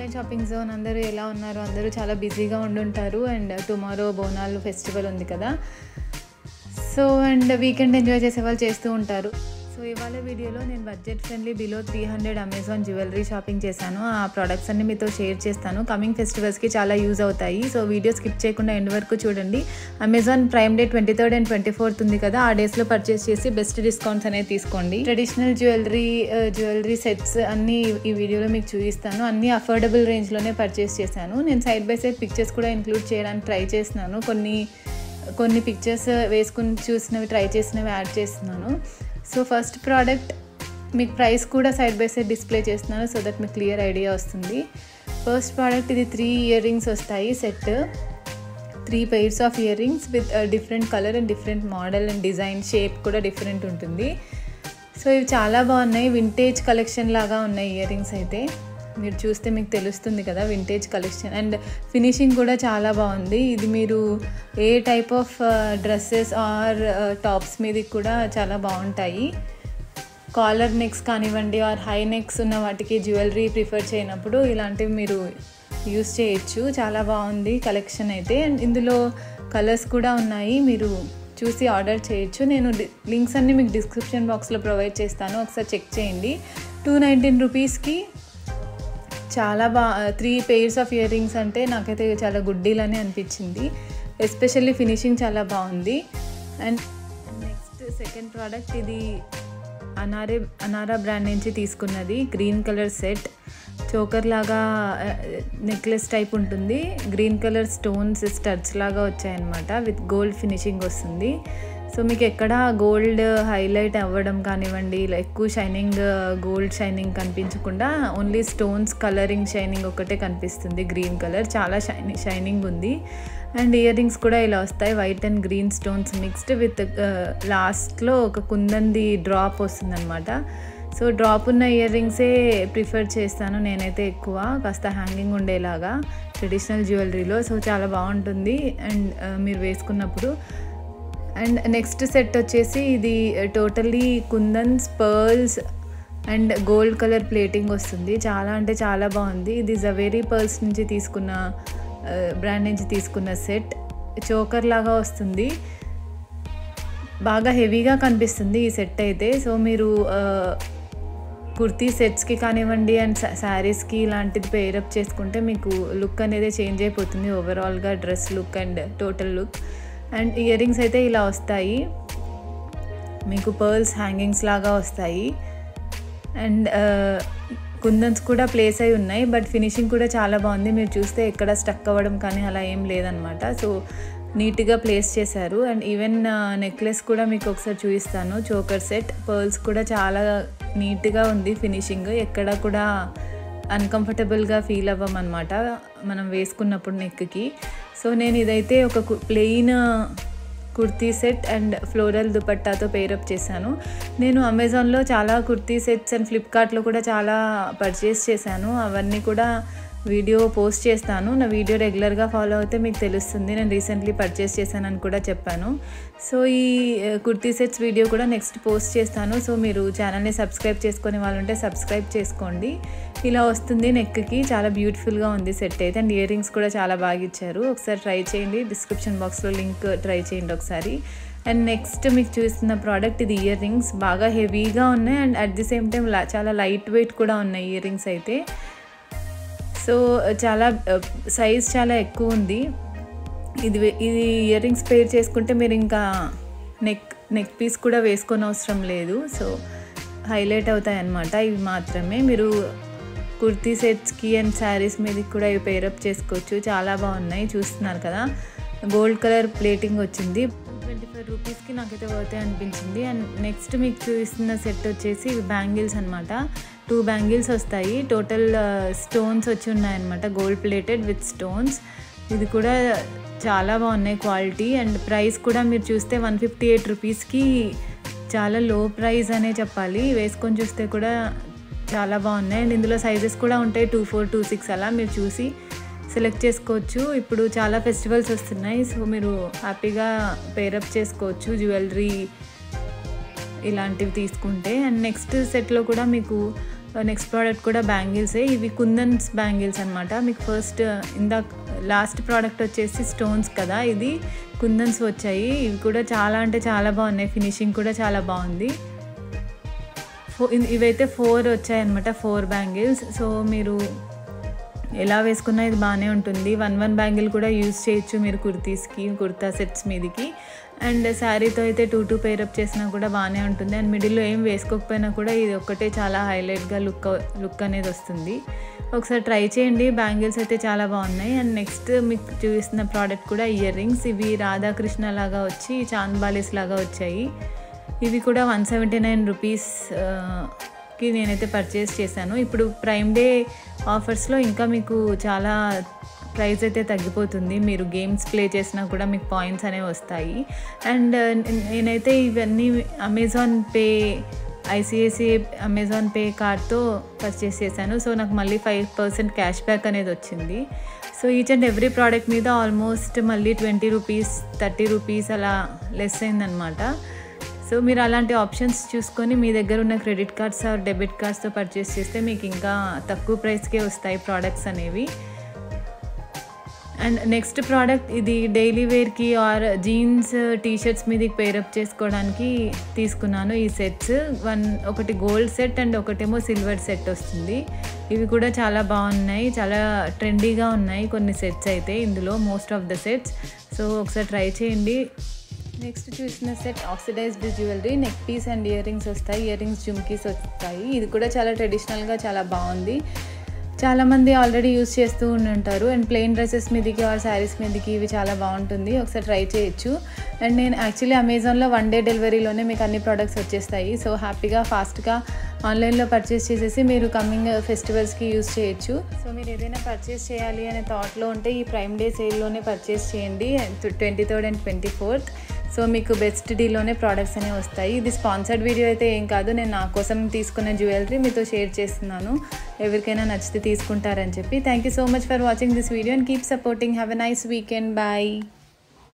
online shopping zone అందరూ ఎలా ఉన్నారు అందరూ చాలా బిజీగా ఉండుంటారు అండ్ టుమారో బోనాలు ఫెస్టివల్ ఉంది కదా సో అండ్ వీకెండ్ ఎంజాయ్ చేసే వాళ్ళు చేస్తూ ఉంటారు సో ఇవాళ వీడియోలో నేను budget friendly below three hundred Amazon jewellery shopping చేశాను ఆ ప్రోడక్ట్స్ అన్ని మీతో షేర్ చేస్తాను కమింగ్ ఫెస్టివల్స్కి చాలా యూజ్ అవుతాయి సో వీడియో స్కిప్ చేయకుండా ఎండ్ వరకు చూడండి Amazon Prime day twenty third and twenty fourth ఉంది కదా ఆ డేస్లో పర్చేస్ చేసి బెస్ట్ డిస్కౌంట్స్ అనేది తీసుకోండి ట్రెడిషనల్ జ్యువెలరీ జ్యువెలరీ సెట్స్ అన్ని ఈ వీడియోలో మీకు చూపిస్తాను అన్ని అఫోర్డబుల్ రేంజ్లోనే పర్చేస్ చేశాను నేను సైడ్ బై సైడ్ పిక్చర్స్ కూడా ఇంక్లూడ్ చేయడానికి ట్రై చేస్తున్నాను కొన్ని కొన్ని పిక్చర్స్ వేసుకుని చూసినవి ట్రై చేసినవి యాడ్ చేస్తున్నాను సో ఫస్ట్ ప్రోడక్ట్ మీకు ప్రైస్ కూడా సైడ్ బై సైడ్ డిస్ప్లే చేస్తున్నాను సో దట్ మీకు క్లియర్ ఐడియా వస్తుంది ఫస్ట్ ప్రోడక్ట్ ఇది త్రీ ఇయర్ రింగ్స్ వస్తాయి set three pairs of earrings with different colour and different model and design shape కూడా different ఉంటుంది so ఇవి చాలా బాగున్నాయి వింటేజ్ కలెక్షన్ లాగా ఉన్నాయి ఇయర్ రింగ్స్ అయితే మీరు చూస్తే మీకు తెలుస్తుంది కదా వింటేజ్ కలెక్షన్ అండ్ ఫినిషింగ్ కూడా చాలా బాగుంది ఇది మీరు ఏ type of dresses or tops మీదకి కూడా చాలా బాగుంటాయి కాలర్ నెక్స్ కానివ్వండి ఆర్ హై నెక్స్ ఉన్న వాటికి జ్యువెలరీ ప్రిఫర్ చేయనప్పుడు ఇలాంటివి మీరు యూస్ చేయొచ్చు చాలా బాగుంది కలెక్షన్ అయితే అండ్ ఇందులో కలర్స్ కూడా ఉన్నాయి మీరు చూసి ఆర్డర్ చేయొచ్చు నేను లింక్స్ అన్నీ మీకు డిస్క్రిప్షన్ బాక్స్లో ప్రొవైడ్ చేస్తాను ఒకసారి చెక్ చేయండి టూ నైన్టీన్ రూపీస్కి చాలా బా three pairs of earrings అంటే నాకైతే చాలా గుడ్ డీల్ అని అనిపించింది ఎస్పెషల్లీ ఫినిషింగ్ చాలా బాగుంది అండ్ నెక్స్ట్ సెకండ్ ప్రోడక్ట్ ఇది అనారే అనారా బ్రాండ్ నుంచి తీసుకున్నది గ్రీన్ కలర్ సెట్ చోకర్ లాగా నెక్లెస్ టైప్ ఉంటుంది గ్రీన్ కలర్ స్టోన్స్ స్టడ్స్ లాగా వచ్చాయన్నమాట విత్ గోల్డ్ ఫినిషింగ్ వస్తుంది సో మీకు ఎక్కడ గోల్డ్ హైలైట్ అవ్వడం కానివ్వండి ఇలా ఎక్కువ షైనింగ్ గోల్డ్ షైనింగ్ కనిపించకుండా ఓన్లీ స్టోన్స్ కలరింగ్ షైనింగ్ ఒకటే కనిపిస్తుంది గ్రీన్ కలర్ చాలా షైనింగ్ షైనింగ్ ఉంది అండ్ ఇయర్ రింగ్స్ కూడా ఇలా వస్తాయి white and green stones mixed with లాస్ట్లో ఒక కుందంది డ్రాప్ వస్తుందన్నమాట సో డ్రాప్ ఉన్న ఇయర్ రింగ్సే ప్రిఫర్ చేస్తాను నేనైతే ఎక్కువ కాస్త హ్యాంగింగ్ ఉండేలాగా ట్రెడిషనల్ జ్యువెలరీలో సో చాలా బాగుంటుంది అండ్ మీరు వేసుకున్నప్పుడు అండ్ నెక్స్ట్ సెట్ వచ్చేసి ఇది టోటల్లీ కుందన్స్ pearls and gold colour plating వస్తుంది చాలా అంటే చాలా బాగుంది ఇది జవేరీ పర్ల్స్ నుంచి తీసుకున్న బ్రాండ్ నుంచి తీసుకున్న సెట్ చోకర్ లాగా వస్తుంది బాగా హెవీగా కనిపిస్తుంది ఈ సెట్ అయితే సో మీరు కుర్తీ సెట్స్కి కానివ్వండి అండ్ శారీస్కి ఇలాంటిది పేరప్ చేసుకుంటే మీకు లుక్ అనేది చేంజ్ అయిపోతుంది ఓవరాల్గా dress look and total look and earrings అయితే ఇలా వస్తాయి మీకు పర్ల్స్ హ్యాంగింగ్స్ లాగా వస్తాయి అండ్ కుందన్స్ కూడా ప్లేస్ అయి ఉన్నాయి బట్ ఫినిషింగ్ కూడా చాలా బాగుంది మీరు చూస్తే ఎక్కడ స్టక్ అవ్వడం కానీ అలా ఏం లేదనమాట సో నీట్గా ప్లేస్ చేశారు అండ్ ఈవెన్ నెక్లెస్ కూడా మీకు ఒకసారి చూపిస్తాను చోకర్ సెట్ పర్ల్స్ కూడా చాలా నీట్గా ఉంది ఫినిషింగ్ ఎక్కడ కూడా అన్కంఫర్టబుల్గా ఫీల్ అవ్వమన్నమాట మనం వేసుకున్నప్పుడు నెక్కి సో నేను ఇదైతే ఒక plain kurti set and floral దుపట్టాతో పేరప్ చేశాను నేను అమెజాన్లో చాలా కుర్తీ సెట్స్ అండ్ ఫ్లిప్కార్ట్లో కూడా చాలా పర్చేస్ చేశాను అవన్నీ కూడా వీడియో పోస్ట్ చేస్తాను నా వీడియో రెగ్యులర్గా ఫాలో అయితే మీకు తెలుస్తుంది నేను రీసెంట్లీ పర్చేస్ చేశానని కూడా చెప్పాను సో ఈ కుర్తీ సెట్స్ వీడియో కూడా నెక్స్ట్ పోస్ట్ చేస్తాను సో మీరు ఛానల్ని సబ్స్క్రైబ్ చేసుకునే వాళ్ళు ఉంటే సబ్స్క్రైబ్ చేసుకోండి ఇలా వస్తుంది నెక్కి చాలా బ్యూటిఫుల్గా ఉంది సెట్ అయితే అండ్ ఇయర్ రింగ్స్ కూడా చాలా బాగా ఇచ్చారు ఒకసారి ట్రై చేయండి డిస్క్రిప్షన్ బాక్స్లో లింక్ ట్రై చేయండి ఒకసారి అండ్ నెక్స్ట్ మీకు చూస్తున్న ప్రోడక్ట్ ఇది ఇయర్ రింగ్స్ బాగా హెవీగా ఉన్నాయి and at the same time చాలా లైట్ వెయిట్ కూడా ఉన్నాయి ఇయర్ రింగ్స్ అయితే సో చాలా సైజ్ చాలా ఎక్కువ ఉంది ఇది ఇది ఇయర్ రింగ్స్ పేర్ చేసుకుంటే మీరు ఇంకా నెక్ నెక్ పీస్ కూడా వేసుకొని అవసరం లేదు సో హైలైట్ అవుతాయి అన్నమాట ఇవి మాత్రమే మీరు కుర్తీ సెట్స్కి అండ్ శారీస్ మీదకి కూడా ఇవి పేరప్ చేసుకోవచ్చు చాలా బాగున్నాయి చూస్తున్నారు కదా గోల్డ్ కలర్ ప్లేటింగ్ వచ్చింది ట్వంటీ ఫైవ్ రూపీస్కి నాకైతే వర్తే అనిపించింది అండ్ నెక్స్ట్ మీకు చూపిస్తున్న సెట్ వచ్చేసి ఇవి బ్యాంగిల్స్ అనమాట టూ బ్యాంగిల్స్ వస్తాయి టోటల్ స్టోన్స్ వచ్చి ఉన్నాయన్నమాట గోల్డ్ ప్లేటెడ్ విత్ స్టోన్స్ ఇది కూడా చాలా బాగున్నాయి క్వాలిటీ అండ్ ప్రైస్ కూడా మీరు చూస్తే వన్ ఫిఫ్టీ ఎయిట్ రూపీస్కి చాలా లో ప్రైస్ అనే చెప్పాలి వేసుకొని చూస్తే కూడా చాలా బాగున్నాయి అండ్ ఇందులో సైజెస్ కూడా ఉంటాయి టూ ఫోర్ టూ సిక్స్ అలా మీరు చూసి సెలెక్ట్ చేసుకోవచ్చు ఇప్పుడు చాలా ఫెస్టివల్స్ వస్తున్నాయి సో మీరు హ్యాపీగా పేరప్ చేసుకోవచ్చు జ్యువెలరీ ఇలాంటివి తీసుకుంటే అండ్ నెక్స్ట్ సెట్లో కూడా మీకు నెక్స్ట్ ప్రోడక్ట్ కూడా బ్యాంగిల్సే ఇవి కుందన్స్ బ్యాంగిల్స్ అనమాట మీకు ఫస్ట్ ఇందాక లాస్ట్ ప్రోడక్ట్ వచ్చేసి స్టోన్స్ కదా ఇది కుందన్స్ వచ్చాయి ఇవి కూడా చాలా అంటే చాలా బాగున్నాయి ఫినిషింగ్ కూడా చాలా బాగుంది ఫో ఇవైతే ఫోర్ వచ్చాయన్నమాట ఫోర్ బ్యాంగిల్స్ సో మీరు ఎలా వేసుకున్నా ఇది బాగానే ఉంటుంది వన్ వన్ బ్యాంగిల్ కూడా యూజ్ చేయొచ్చు మీరు కుర్తీస్కి కుర్తా సెట్స్ మీదకి అండ్ శారీతో అయితే టూ టూ పేరప్ చేసినా కూడా బాగానే ఉంటుంది అండ్ మిడిల్లో ఏం వేసుకోకపోయినా కూడా ఇది ఒక్కటే చాలా హైలైట్గా లుక్ లుక్ అనేది వస్తుంది ఒకసారి ట్రై చేయండి బ్యాంగిల్స్ అయితే చాలా బాగున్నాయి అండ్ నెక్స్ట్ మీకు చూపిస్తున్న ప్రోడక్ట్ కూడా ఇయర్ రింగ్స్ ఇవి రాధాకృష్ణ లాగా వచ్చి చాంద్ బాలీస్ లాగా వచ్చాయి ఇవి కూడా వన్ సెవెంటీ నైన్ రూపీస్ కి నేనైతే పర్చేస్ చేశాను ఇప్పుడు ప్రైమ్ డే ఆఫర్స్లో ఇంకా మీకు చాలా ప్రైస్ అయితే తగ్గిపోతుంది మీరు గేమ్స్ ప్లే చేసినా కూడా మీకు పాయింట్స్ అనేవి వస్తాయి అండ్ నేనైతే ఇవన్నీ Amazon Pay ICICI Amazon Pay కార్డ్తో పర్చేస్ చేశాను సో నాకు మళ్ళీ ఫైవ్ పర్సెంట్ క్యాష్ బ్యాక్ అనేది వచ్చింది so each and every product మీద ఆల్మోస్ట్ మళ్ళీ ట్వంటీ రూపీస్ థర్టీ రూపీస్ అలా లెస్ అయిందనమాట సో మీరు అలాంటి ఆప్షన్స్ చూసుకొని మీ దగ్గర ఉన్న క్రెడిట్ కార్డ్స్ ఆర్ డెబిట్ కార్డ్స్తో పర్చేస్ చేస్తే మీకు ఇంకా తక్కువ ప్రైస్కే వస్తాయి ప్రోడక్ట్స్ అనేవి అండ్ నెక్స్ట్ ప్రోడక్ట్ ఇది డైలీ వేర్కి ఆర్ జీన్స్ టీషర్ట్స్ మీదకి పేరప్ చేసుకోవడానికి తీసుకున్నాను ఈ సెట్స్ వన్ ఒకటి గోల్డ్ సెట్ అండ్ ఒకటేమో సిల్వర్ సెట్ వస్తుంది ఇవి కూడా చాలా బాగున్నాయి చాలా ట్రెండీగా ఉన్నాయి కొన్ని సెట్స్ అయితే ఇందులో most of the sets so ఒకసారి ట్రై చేయండి నెక్స్ట్ చూసిన set oxidized jewellery neck piece and earrings వస్తాయి ఇయర్ రింగ్స్ జుమ్కీస్ వస్తాయి ఇది కూడా చాలా ట్రెడిషనల్గా చాలా బాగుంది చాలామంది ఆల్రెడీ యూస్ చేస్తూ ఉంటారు అండ్ ప్లెయిన్ డ్రెస్సెస్ మీదకి ఆర్ శారీస్ మీదకి ఇవి చాలా బాగుంటుంది ఒకసారి ట్రై చేయొచ్చు అండ్ నేను యాక్చువల్లీ అమెజాన్లో వన్ డే డెలివరీలోనే మీకు అన్ని ప్రోడక్ట్స్ వచ్చేస్తాయి సో హ్యాపీగా ఫాస్ట్గా ఆన్లైన్లో పర్చేస్ చేసేసి మీరు కమింగ్ ఫెస్టివల్స్కి యూస్ చేయొచ్చు సో మీరు ఏదైనా పర్చేస్ చేయాలి అనే థాట్లో ఉంటే ఈ ప్రైమ్ డే సేల్లోనే పర్చేస్ చేయండి twenty third and twenty fourth so మీకు బెస్ట్ డీలోనే ప్రోడక్ట్స్ అనేవి వస్తాయి ఇది స్పాన్సర్డ్ వీడియో అయితే ఏం కాదు నేను నా కోసం తీసుకున్న జ్యువెలరీ మీతో షేర్ చేస్తున్నాను ఎవరికైనా నచ్చితే తీసుకుంటారని చెప్పి thank you so much for watching this video and keep supporting have a nice weekend bye